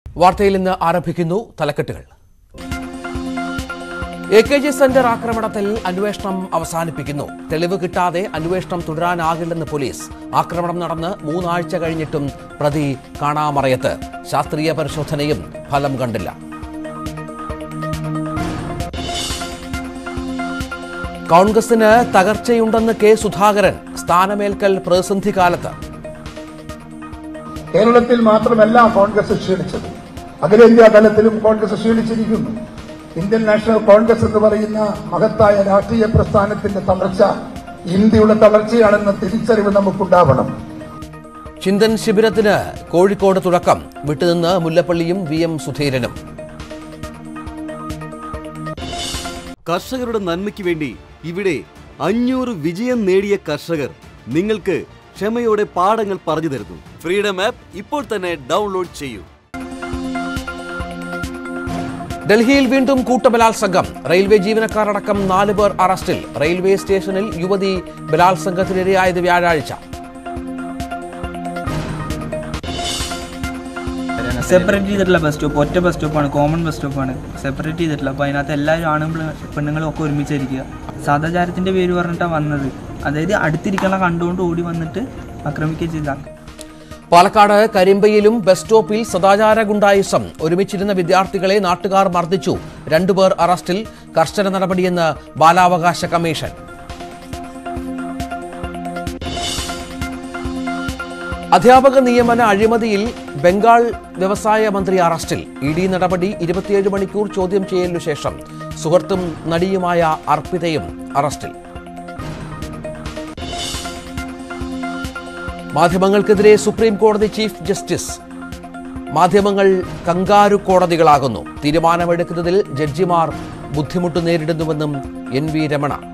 വാർത്തയിൽ നിന്ന് ആരംഭിക്കുന്നു തലക്കെട്ടുകൾ എ കെ ജി സെന്റർ ആക്രമണത്തിൽ അന്വേഷണം അവസാനിപ്പിക്കുന്നു തെളിവ് കിട്ടാതെ അന്വേഷണം തുടരാനാകില്ലെന്ന് പോലീസ് ആക്രമണം നടന്ന് മൂന്നാഴ്ച കഴിഞ്ഞിട്ടും പ്രതി കാണാമറയത്ത് ശാസ്ത്രീയ പരിശോധനയും ഫലം കണ്ടില്ല കോൺഗ്രസിന് തകർച്ചയുണ്ടെന്ന് കെ സുധാകരൻ സ്ഥാനമേൽക്കൽ പ്രതിസന്ധി കാലത്ത് കേരളത്തിൽ മാത്രമല്ല കോൺഗ്രസ് ക്ഷീണിച്ചത് അഖിലേന്ത്യാ തലത്തിലും കോൺഗ്രസ് ക്ഷീണിച്ചിരിക്കുന്നു ഇന്ത്യൻ നാഷണൽ കോൺഗ്രസ് എന്ന് പറയുന്ന മഹത്തായ രാഷ്ട്രീയ പ്രസ്ഥാനത്തിന്റെ തളർച്ച ഇന്ത്യയുടെ തളർച്ചയാണെന്ന തിരിച്ചറിവ് നമുക്കുണ്ടാവണം ചിന്തൻ ശിബിരത്തിന് കോഴിക്കോട് തുടക്കം വിട്ടുനിന്ന് മുല്ലപ്പള്ളിയും വി എം സുധീരനും കർഷകരുടെ നന്മയ്ക്ക് വേണ്ടി ഇവിടെ അഞ്ഞൂറ് വിജയം നേടിയ കർഷകർ നിങ്ങൾക്ക് ക്ഷമയോടെ പാഠങ്ങൾ പറഞ്ഞു തരുന്നു ഫ്രീഡം ആപ്പ് ഇപ്പോൾ തന്നെ ഡൗൺലോഡ് ചെയ്യൂ ഡൽഹിയിൽ വീണ്ടും കൂട്ടബലാത്സംഗം റെയിൽവേ ജീവനക്കാരടക്കം നാല് പേർ അറസ്റ്റിൽ റെയിൽവേ സ്റ്റേഷനിൽ യുവതി ബലാത്സംഗത്തിനിരയായത് വ്യാഴാഴ്ച സെപ്പറേറ്റ് ചെയ്തിട്ടുള്ള ബസ് സ്റ്റോപ്പ് ഒറ്റ ബസ് സ്റ്റോപ്പാണ് കോമൺ ബസ് സ്റ്റോപ്പാണ് സെപ്പറേറ്റ് ചെയ്തിട്ടില്ല അപ്പോൾ അതിനകത്ത് എല്ലാവരും ആണും പിള്ള- പെണ്ണുങ്ങളും ഒക്കെ ഒരുമിച്ചിരിക്കുക സദാചാരത്തിൻ്റെ പേര് പറഞ്ഞിട്ടാണ് വന്നത് അതായത് അടുത്തിരിക്കണ കണ്ടുകൊണ്ട് ഓടി വന്നിട്ട് ആക്രമിക്കുകയും ചെയ്ത പാലക്കാട് കരിമ്പയിലും ബസ് സ്റ്റോപ്പിൽ സദാചാര ഗുണ്ടായുസം ഒരുമിച്ചിരുന്ന വിദ്യാർത്ഥികളെ നാട്ടുകാർ മർദ്ദിച്ചു രണ്ടുപേർ അറസ്റ്റിൽ കർശന നടപടിയെന്ന് ബാലാവകാശ കമ്മീഷൻ അധ്യാപക നിയമന അഴിമതിയിൽ ബംഗാൾ വ്യവസായ മന്ത്രി അറസ്റ്റിൽ ഇ ഡി നടപടി ഇരുപത്തിയേഴ് മണിക്കൂർ ചോദ്യം ചെയ്യലിനു ശേഷം സുഹൃത്തും നടിയുമായ അർപ്പിതയും അറസ്റ്റിൽ മാധ്യമങ്ങൾക്കെതിരെ സുപ്രീം കോടതി ചീഫ് ജസ്റ്റിസ് മാധ്യമങ്ങൾ കങ്കാരു കോടതികളാകുന്നു തീരുമാനമെടുക്കുന്നതിൽ ജഡ്ജിമാർ ബുദ്ധിമുട്ട് നേരിടുന്നുവെന്നും എൻ വി രമണ